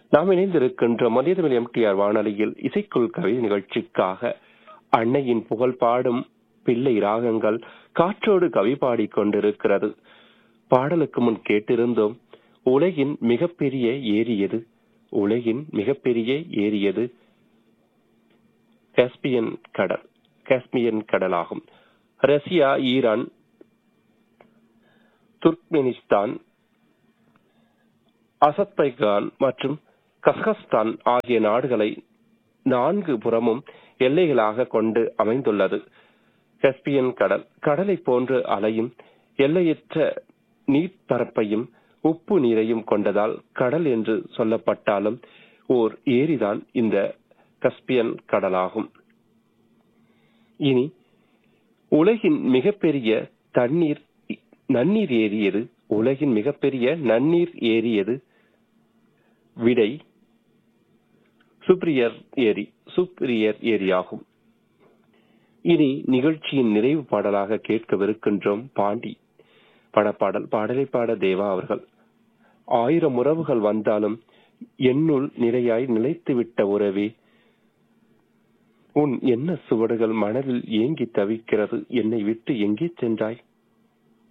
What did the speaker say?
நாம் இணைந்திருக்கின்ற மதியதமிழ் எம்டிஆர் வானொலியில் இசைக்குள் கவி நிகழ்ச்சிக்காக அன்னையின் புகழ் பாடும் பிள்ளை ராகங்கள் காற்றோடு கவி பாடிக் கொண்டிருக்கிறது பாடலுக்கு முன் கேட்டிருந்தோம் உலகின் மிகப்பெரிய ஏரி எது உலகின் மிகப்பெரிய ஏரி எது காஸ்பியன் கடல் காஸ்பியன் கடலாகும் ரஷ்யா ஈரான் துர்க்மெனிஸ்தான் அசர்பைகான் மற்றும் கசகஸ்தான் ஆகிய நாடுகளை நான்கு புறமும் எல்லைகளாக கொண்டு அமைந்துள்ளது கஸ்பியன் கடல் கடலை போன்று அலையும் எல்லையற்ற நீர்ப்பரப்பையும் உப்பு நீரையும் கொண்டதால் கடல் என்று சொல்லப்பட்டாலும் ஓர் ஏரிதான் இந்த கஸ்பியன் கடலாகும் இனி உலகின் மிகப்பெரிய தண்ணீர் நன்னீர் ஏரி எது உலகின் மிகப்பெரிய நன்னீர் ஏரி எது விடை சுப்ரியர் ஏரி சுப்ரியர் ஏரியாகும் இனி நிகழ்ச்சியின் நிறைவு பாடலாக கேட்கவிருக்கின்றோம் பாண்டி படப்பாடல் பாடலை பாட தேவா அவர்கள் ஆயிரம் உறவுகள் வந்தாலும் என்னுள் நிறையாய் நிலைத்துவிட்ட உறவே உன் என்ன சுவடுகள் மனதில் ஏங்கி தவிக்கிறது என்னை விட்டு எங்கே சென்றாய்